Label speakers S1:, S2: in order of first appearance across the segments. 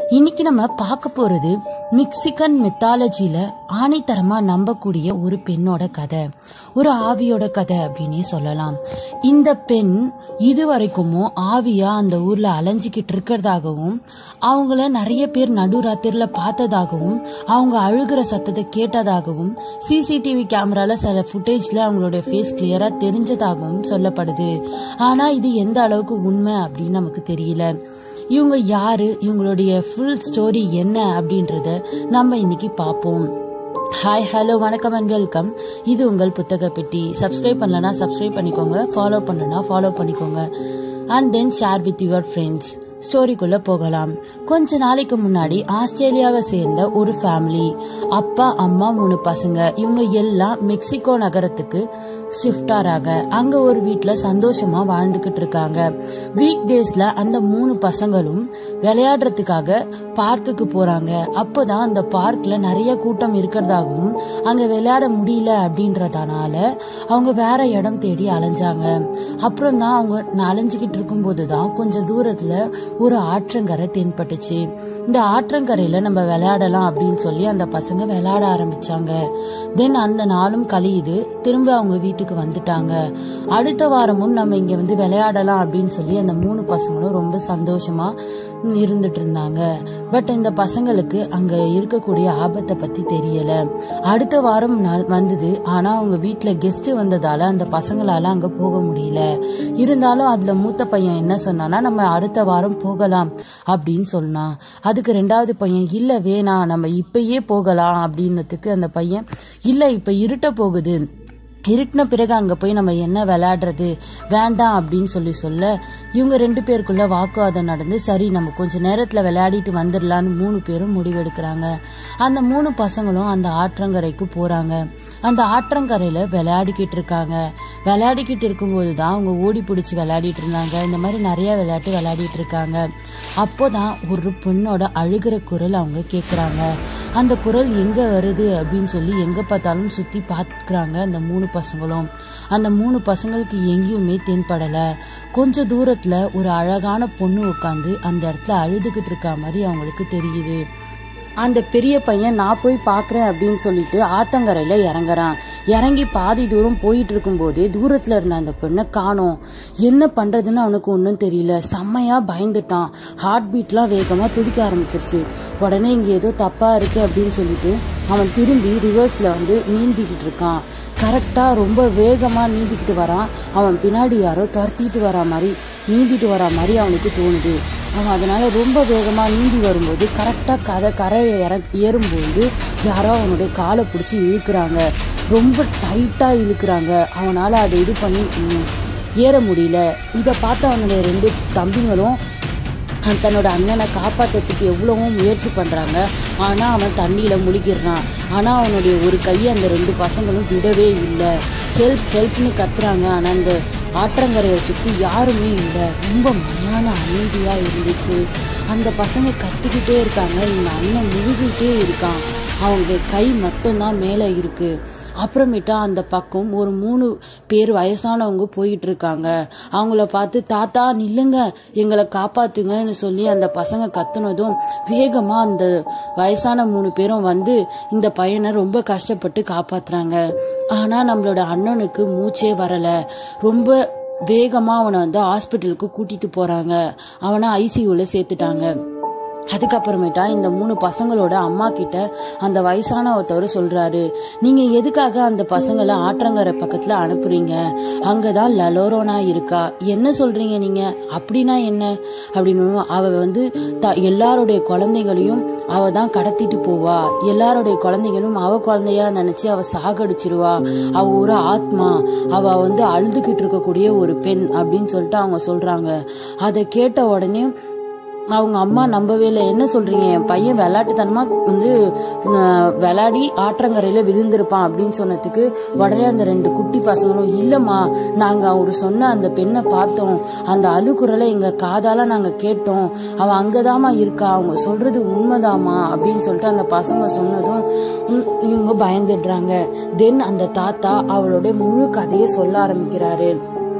S1: இன்னைக்கு நம்ம பார்க்க போறது மெக்சிகன் மித்தாலஜில ஆணித்தரமா நம்பக்கூடிய ஒரு பெண்ணோட கதை ஒரு ஆவியோட கதை அப்படின்னே சொல்லலாம் இந்த பெண் இது வரைக்குமோ ஆவியா அந்த ஊர்ல அலைஞ்சிக்கிட்டு இருக்கிறதாகவும் அவங்கள நிறைய பேர் நடுராத்திரில பார்த்ததாகவும் அவங்க அழுகிற சத்தத்தை கேட்டதாகவும் சிசிடிவி கேமரால சில ஃபுட்டேஜ்ல அவங்களுடைய ஃபேஸ் கிளியரா தெரிஞ்சதாகவும் சொல்லப்படுது ஆனா இது எந்த அளவுக்கு உண்மை அப்படின்னு நமக்கு தெரியல இவங்க யாரு இவங்களுடைய ஃபுல் ஸ்டோரி என்ன அப்படின்றத நம்ம இன்னைக்கு பார்ப்போம் ஹாய் ஹலோ வணக்கம் அண்ட் வெல்கம் இது உங்கள் புத்தக பெட்டி சப்ஸ்கிரைப் பண்ணலனா சப்ஸ்கிரைப் பண்ணிக்கோங்க ஃபாலோ பண்ணலனா ஃபாலோ பண்ணிக்கோங்க and then share with your friends ஸ்டோரிக்குள்ள போகலாம் கொஞ்ச நாளைக்கு முன்னாடி ஆஸ்திரேலியாவை சேர்ந்த ஒரு ஃபேமிலி அப்பா அம்மா மூணு பசங்க இவங்க எல்லாம் மெக்சிகோ நகரத்துக்கு ஷிஃப்ட் ஆறாங்க அங்க ஒரு வீட்ல சந்தோஷமா வாழ்ந்துகிட்டு இருக்காங்க வீக் டேஸ்ல அந்த மூணு பசங்களும் விளையாடுறதுக்காக பார்க்குக்கு போறாங்க அப்போதான் அந்த பார்க்ல நிறைய கூட்டம் இருக்கிறதாகவும் அங்க விளையாட முடியல அப்படின்றதுனால அவங்க வேற இடம் தேடி அலைஞ்சாங்க அப்புறம் தான் அவங்க அலைஞ்சுக்கிட்டு இருக்கும்போது தான் கொஞ்சம் தூரத்துல ஒரு ஆற்றங்கரை தென்பட்டுச்சு இந்த ஆற்றங்கரையில நம்ம விளையாடலாம் அப்படின்னு சொல்லி அந்த பசங்க விளையாட ஆரம்பிச்சாங்க தென் அந்த நாளும் கழியுது திரும்ப அவங்க வீட்டுக்கு வந்துட்டாங்க அடுத்த வாரமும் நம்ம இங்க வந்து விளையாடலாம் அப்படின்னு சொல்லி அந்த மூணு பசங்களும் ரொம்ப சந்தோஷமா இருந்துட்டு இருந்தாங்க பட் இந்த பசங்களுக்கு அங்க இருக்கக்கூடிய ஆபத்தை பத்தி தெரியல அடுத்த வாரம் நா- வந்தது ஆனா அவங்க வீட்ல கெஸ்ட் வந்ததால அந்த பசங்களால அங்க போக முடியல இருந்தாலும் அதுல மூத்த பையன் என்ன சொன்னானா நம்ம அடுத்த வாரம் போகலாம் அப்படின்னு சொன்னான் அதுக்கு ரெண்டாவது பையன் இல்ல வேணாம் நம்ம இப்பயே போகலாம் அப்படின்னதுக்கு அந்த பையன் இல்ல இப்ப இருட்ட போகுது இருட்டின பிறகு அங்க போய் நம்ம என்ன விளையாடுறது வேண்டாம் அப்படின்னு சொல்லி சொல்ல இவங்க ரெண்டு பேருக்குள்ள வாக்குவாதம் நடந்து சரி நம்ம கொஞ்ச நேரத்துல விளையாடிட்டு வந்துடலான்னு மூணு பேரும் முடிவெடுக்கிறாங்க அந்த மூணு பசங்களும் அந்த ஆற்றங்கரைக்கு போறாங்க அந்த ஆற்றங்கரையில விளையாடிக்கிட்டு இருக்காங்க விளையாடிக்கிட்டு இருக்கும்போது தான் அவங்க ஓடி பிடிச்சி விளையாடிட்டு இருந்தாங்க இந்த மாதிரி நிறைய விளையாட்டு விளையாடிட்டு இருக்காங்க அப்போதான் ஒரு பெண்ணோட அழுகிற குரல் அவங்க கேக்குறாங்க அந்த குரல் எங்க வருது அப்படின்னு சொல்லி எங்க பார்த்தாலும் சுத்தி பார்க்கறாங்க அந்த மூணு பசங்களும் அந்த மூணு பசங்களுக்கு எங்கேயுமே தென்படல கொஞ்ச தூரத்துல ஒரு அழகான பொண்ணு உட்காந்து அந்த இடத்துல அழுதுகிட்டு இருக்க மாதிரி அவங்களுக்கு தெரியுது அந்த பெரிய பையன் நான் போய் பார்க்கறேன் அப்படின்னு சொல்லிட்டு ஆத்தங்கரையில இறங்குறான் இறங்கி பாதி தூரம் போயிட்டு இருக்கும்போதே தூரத்துல இருந்த அந்த பெண்ணை காணோம் என்ன பண்றதுன்னு அவனுக்கு ஒன்றும் தெரியல செம்மையா பயந்துட்டான் ஹார்ட் பீட்லாம் வேகமா துடிக்க ஆரம்பிச்சிருச்சு உடனே இங்க ஏதோ தப்பா இருக்கு அப்படின்னு சொல்லிட்டு அவன் திரும்பி ரிவர்ஸ்ல வந்து நீந்திக்கிட்டு இருக்கான் கரெக்டா ரொம்ப வேகமா நீந்திக்கிட்டு வரான் அவன் பின்னாடி யாரோ துரத்திட்டு வரா மாதிரி நீந்திட்டு வரா மாதிரி அவனுக்கு தோணுது அவன் அதனால ரொம்ப வேகமா நீந்தி வரும்போது கரெக்டா கதை கரையை இற ஏறும்போது யாரோ அவனுடைய காலை பிடிச்சி இழுக்கிறாங்க ரொம்ப டைட்டா இழுக்கிறாங்க அவனால அதை இது பண்ணி ம், ஏற முடியல இதை பார்த்து அவனுடைய ரெண்டு தம்பிங்களும் அவன் தன்னோட அண்ணனை காப்பாத்துறதுக்கு எவ்வளவோ முயற்சி பண்றாங்க ஆனா அவன் தண்ணியில முழுகிடுறான் ஆனா அவனுடைய ஒரு கையை அந்த ரெண்டு பசங்களும் விடவே இல்லை ஹெல்ப் ஹெல்ப்னு கத்துறாங்க ஆனா அந்த ஆற்றங்கரையை சுத்தி யாருமே இல்லை ரொம்ப மயான அமைதியா இருந்துச்சு அந்த பசங்க கத்திக்கிட்டே இருக்காங்க இந்த அண்ணன் முழுகிட்டே இருக்கான் அவங்களுடைய கை மட்டும்தான் மேலே இருக்கு அப்புறமேட்டா அந்த பக்கம் ஒரு மூணு பேர் வயசானவங்க போயிட்டு இருக்காங்க அவங்கள பார்த்து தாத்தா நில்லுங்க எங்களை காப்பாத்துங்கன்னு சொல்லி அந்த பசங்க கத்துனதும் வேகமா அந்த வயசான மூணு பேரும் வந்து இந்த பையனை ரொம்ப கஷ்டப்பட்டு காப்பாத்துறாங்க ஆனா நம்மளோட அண்ணனுக்கு மூச்சே வரல ரொம்ப வேகமா அவனை வந்து ஹாஸ்பிட்டலுக்கு கூட்டிட்டு போறாங்க அவனை ஐசியூல சேர்த்துட்டாங்க அதுக்கப்புறமேட்டா இந்த மூணு பசங்களோட அம்மா கிட்ட அந்த வயசான ஒருத்தவர் சொல்றாரு நீங்க எதுக்காக அந்த பசங்களை ஆற்றங்கரை பக்கத்துல அனுப்புறீங்க அங்கதான் லலோரோனா இருக்கா என்ன சொல்றீங்க நீங்க அப்படின்னா என்ன அப்படின்னு அவ வந்து த- எல்லாருடைய குழந்தைகளையும் அவ தான் கடத்திட்டு போவா எல்லாருடைய குழந்தைகளும் அவ குழந்தையா நினைச்சு அவ சாகடிச்சிருவா அவ ஒரு ஆத்மா அவ வந்து அழுதுகிட்டு இருக்கக்கூடிய ஒரு பெண் அப்படின்னு சொல்லிட்டு அவங்க சொல்றாங்க அதை கேட்ட உடனே அவங்க அம்மா நம்பவே இல்லை என்ன சொல்றீங்க என் பையன் விளையாட்டுத்தனமா வந்து அஹ், விளையாடி ஆற்றங்கரையில விழுந்திருப்பான் அப்படின்னு சொன்னதுக்கு உடனே அந்த ரெண்டு குட்டி பசங்களும் இல்லம்மா நாங்க அவரு சொன்ன அந்த பெண்ணை பார்த்தோம் அந்த அழுகுரலை எங்க காதால நாங்க கேட்டோம் அவ அங்கதாம்மா இருக்கா அவங்க சொல்றது உண்மைதாம்மா அப்படின்னு சொல்லிட்டு அந்த பசங்க சொன்னதும் உம், இவங்க பயந்துடுறாங்க தென் அந்த தாத்தா அவளுடைய முழு கதையை சொல்ல ஆரம்பிக்கிறாரு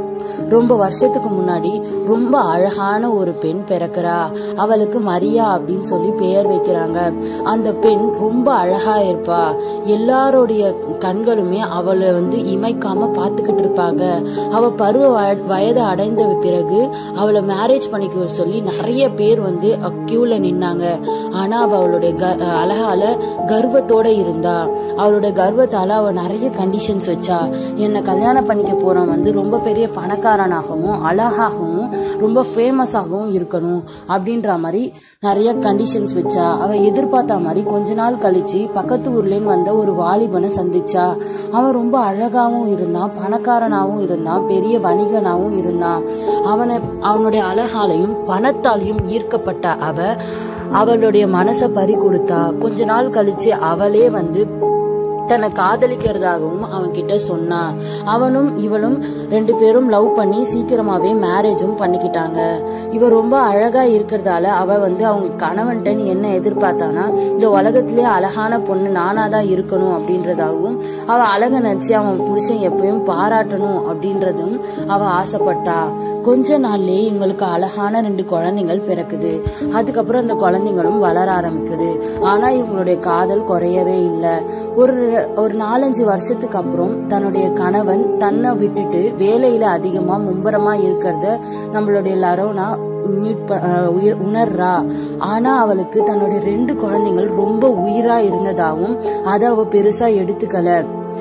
S1: ரொம்ப வருஷத்துக்கு முன்னாடி ரொம்ப அழகான ஒரு பெண் பிறக்கிறா அவளுக்கு மரியா அப்படின்னு சொல்லி பெயர் வைக்கிறாங்க அந்த பெண் ரொம்ப அழகா இருப்பா எல்லாருடைய கண்களுமே அவளை வந்து இமைக்காம பார்த்துக்கிட்டு இருப்பாங்க அவ பருவ வய- வயது அடைந்த பிறகு அவளை மேரேஜ் பண்ணிக்க சொல்லி நிறைய பேர் வந்து கியூல நின்னாங்க ஆனா அவ அவளுடைய க- அழகால கர்வத்தோட இருந்தா அவளுடைய கர்வத்தால அவ நிறைய கண்டிஷன்ஸ் வச்சா என்னை கல்யாணம் பண்ணிக்க போறவன் வந்து ரொம்ப பெரிய பணக்காரனாகவும் அழகாகவும் ரொம்ப ஃபேமஸாகவும் இருக்கணும் அப்படின்ற மாதிரி நிறைய கண்டிஷன்ஸ் வச்சா அவ எதிர்பார்த்த மாதிரி கொஞ்ச நாள் கழிச்சு பக்கத்து ஊர்லேருந்து வந்த ஒரு வாலிபனை சந்திச்சா அவன் ரொம்ப அழகாவும் இருந்தான் பணக்காரனாகவும் இருந்தான் பெரிய வணிகனாகவும் இருந்தான் அவனை அவனுடைய அழகாலையும் பணத்தாலையும் ஈர்க்கப்பட்ட அவ அவளுடைய மனசை பறி கொடுத்தா கொஞ்ச நாள் கழிச்சு அவளே வந்து தன்னை காதலிக்கிறதாகவும் அவன் கிட்ட சொன்னா அவனும் இவளும் ரெண்டு பேரும் லவ் பண்ணி சீக்கிரமாவே மேரேஜும் பண்ணிக்கிட்டாங்க இவ ரொம்ப அழகா இருக்கிறதால அவ வந்து அவங்க கணவன்ட்ட நீ என்ன எதிர்பார்த்தானா இந்த உலகத்திலே அழகான பொண்ணு நானா தான் இருக்கணும் அப்படின்றதாகவும் அவ அழக நினைச்சு அவன் புருஷன் எப்பயும் பாராட்டணும் அப்படின்றதும் அவ ஆசைப்பட்டா கொஞ்ச நாள்லயே இவங்களுக்கு அழகான ரெண்டு குழந்தைகள் பிறக்குது அதுக்கப்புறம் அந்த குழந்தைங்களும் வளர ஆரம்பிக்குது ஆனா இவங்களுடைய காதல் குறையவே இல்லை ஒரு ஒரு நாலஞ்சு வருஷத்துக்கு அப்புறம் தன்னுடைய கணவன் தன்னை விட்டுட்டு வேலையில அதிகமா மும்பரமா இருக்கிறத நம்மளுடைய லரோனா மீட் ப- அஹ் உயிர் உணர்றா ஆனா அவளுக்கு தன்னுடைய ரெண்டு குழந்தைகள் ரொம்ப உயிரா இருந்ததாகவும் அதை அவ பெருசா எடுத்துக்கல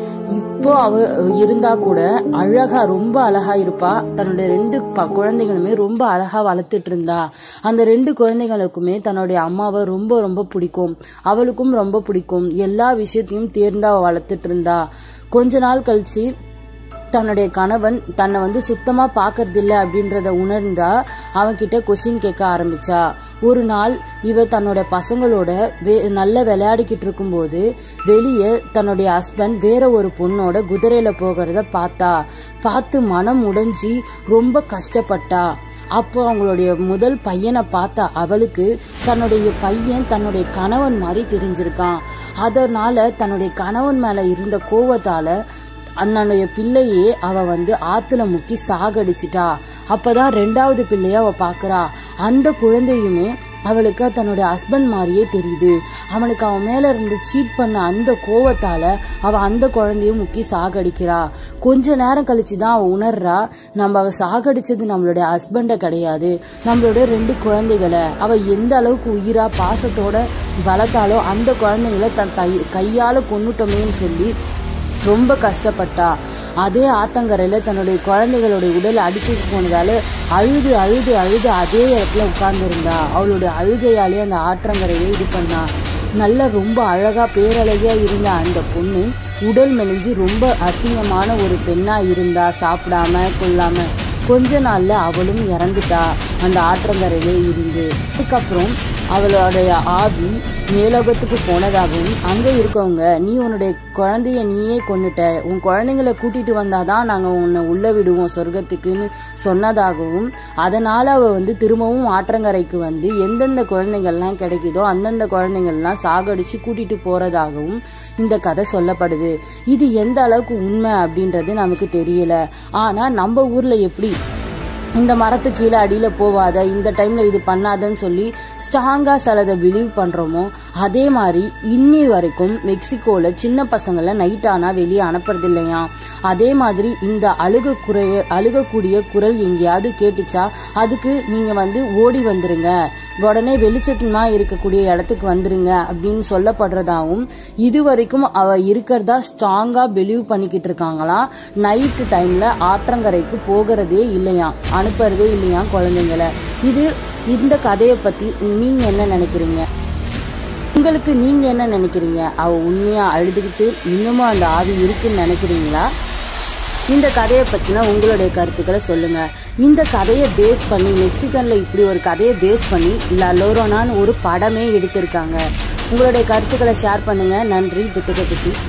S1: இப்போ அவ இருந்தா கூட அழகா ரொம்ப அழகா இருப்பா தன்னுடைய ரெண்டு ப- குழந்தைகளுமே ரொம்ப அழகா வளர்த்துட்டு இருந்தா அந்த ரெண்டு குழந்தைகளுக்குமே தன்னுடைய அம்மாவை ரொம்ப ரொம்ப பிடிக்கும் அவளுக்கும் ரொம்ப பிடிக்கும் எல்லா விஷயத்தையும் தேர்ந்து அவ வளர்த்துட்டு இருந்தா கொஞ்ச நாள் கழிச்சு தன்னுடைய கணவன் தன்னை வந்து சுத்தமா பாக்குறது இல்ல அப்படின்றத உணர்ந்தா அவன்கிட்ட கொஷின் கேட்க ஆரம்பிச்சா ஒரு நாள் இவ தன்னோட பசங்களோட வே நல்ல விளையாடிக்கிட்டு இருக்கும்போது வெளியே தன்னுடைய ஹஸ்பண்ட் வேற ஒரு பொண்ணோட குதிரையில போகிறத பார்த்தா பார்த்து மனம் உடைஞ்சி ரொம்ப கஷ்டப்பட்டா அப்போ அவங்களுடைய முதல் பையனை பார்த்தா அவளுக்கு தன்னுடைய பையன் தன்னுடைய கணவன் மாதிரி தெரிஞ்சிருக்கான் அதனால தன்னுடைய கணவன் மேல இருந்த கோவத்தால அண்ணனுடைய பிள்ளையே அவ வந்து ஆத்துல முக்கி சாகடிச்சிட்டா அப்பதான் ரெண்டாவது பிள்ளைய அவ பாக்குறா அந்த குழந்தையுமே அவளுக்கு தன்னுடைய ஹஸ்பண்ட் மாதிரியே தெரியுது அவனுக்கு அவன் மேல இருந்து சீட் பண்ண அந்த கோவத்தால அவ அந்த குழந்தையும் முக்கி சாகடிக்கிறா கொஞ்ச நேரம் கழிச்சு தான் அவ உணர்றா நம்ம சாகடிச்சது நம்மளுடைய ஹஸ்பண்டை கிடையாது நம்மளோட ரெண்டு குழந்தைகளை அவ எந்த அளவுக்கு உயிரா பாசத்தோட வளர்த்தாலோ அந்த குழந்தைகளை தன் தை கையால கொன்னுட்டோமேன்னு சொல்லி ரொம்ப கஷ்டப்பட்டா அதே ஆத்தங்கரையில் தன்னுடைய குழந்தைகளுடைய உடல் அடிச்சுட்டு போனதால அழுது அழுது அழுது அதே இடத்துல உட்கார்ந்துருந்தா அவளுடைய அழுகையாலே அந்த ஆற்றங்கரையை இது பண்ணா நல்ல ரொம்ப அழகா பேரழகியா இருந்த அந்த பொண்ணு உடல் மெலிஞ்சு ரொம்ப அசிங்கமான ஒரு பெண்ணா இருந்தா சாப்பிடாம கொள்ளாம கொஞ்ச நாள்ல அவளும் இறந்துட்டா அந்த ஆற்றங்கரையிலே இருந்து அதுக்கப்புறம் அவளுடைய ஆவி மேலோகத்துக்கு போனதாகவும் அங்க இருக்கவங்க நீ உன்னுடைய குழந்தைய நீயே கொன்னுட்ட உன் குழந்தைங்களை கூட்டிட்டு வந்தாதான் நாங்க உன்னை உள்ள விடுவோம் சொர்க்கத்துக்குன்னு சொன்னதாகவும் அதனால அவ வந்து திரும்பவும் ஆற்றங்கரைக்கு வந்து எந்தெந்த குழந்தைகள்லாம் கிடைக்குதோ அந்தந்த குழந்தைகள்லாம் சாகடிச்சு கூட்டிட்டு போறதாகவும் இந்த கதை சொல்லப்படுது இது எந்த அளவுக்கு உண்மை அப்படின்றது நமக்கு தெரியல ஆனா நம்ம ஊர்ல எப்படி இந்த மரத்து கீழே அடியில் போவாத இந்த டைமில் இது பண்ணாதன்னு சொல்லி ஸ்ட்ராங்காக சிலதை பிலீவ் பண்ணுறோமோ அதே மாதிரி இன்னி வரைக்கும் மெக்சிகோவில் சின்ன பசங்களை நைட் ஆனால் வெளியே அனுப்புறது இல்லையா அதே மாதிரி இந்த அழுக குறைய அழுகக்கூடிய குரல் எங்கேயாவது கேட்டுச்சா அதுக்கு நீங்கள் வந்து ஓடி வந்துருங்க உடனே வெளிச்சமா இருக்கக்கூடிய இடத்துக்கு வந்துருங்க அப்படின்னு சொல்லப்படுறதாவும் இது வரைக்கும் அவ இருக்கிறதா ஸ்ட்ராங்கா பிலீவ் பண்ணிக்கிட்டு இருக்காங்களாம் நைட்டு டைம்ல ஆற்றங்கரைக்கு போகிறதே இல்லையாம் அனுப்புறதே இல்லையாம் குழந்தைங்கள இது இந்த கதையை பத்தி நீங்க என்ன நினைக்கிறீங்க உங்களுக்கு நீங்க என்ன நினைக்கிறீங்க அவ உண்மையா அழுதுகிட்டு இன்னமும் அந்த ஆவி இருக்குன்னு நினைக்கிறீங்களா இந்த கதையை பற்றின உங்களுடைய கருத்துக்களை சொல்லுங்கள் இந்த கதையை பேஸ் பண்ணி மெக்சிகனில் இப்படி ஒரு கதையை பேஸ் பண்ணி லலோரோனான்னு ஒரு படமே எடுத்திருக்காங்க உங்களுடைய கருத்துக்களை ஷேர் பண்ணுங்கள் நன்றி புத்தகப்பட்டி